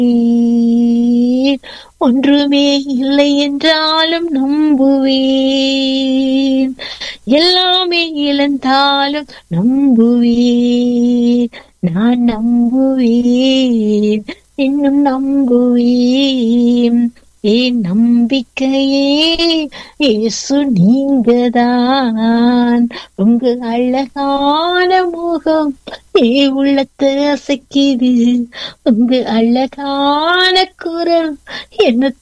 ஒன்றுமே இல்லை என்றாலும் நம்புவேன் எல்லாமே இழந்தாலும் நம்புவேன் நான் நம்புவேன் இன்னும் நம்புவேன் ஏன் நம்பிக்கையே இயேசு நீங்கதான் உங்க அழகான முகம் ஏ உள்ளத்தை அசைக்குது உங்க அழகான குரல் என்ன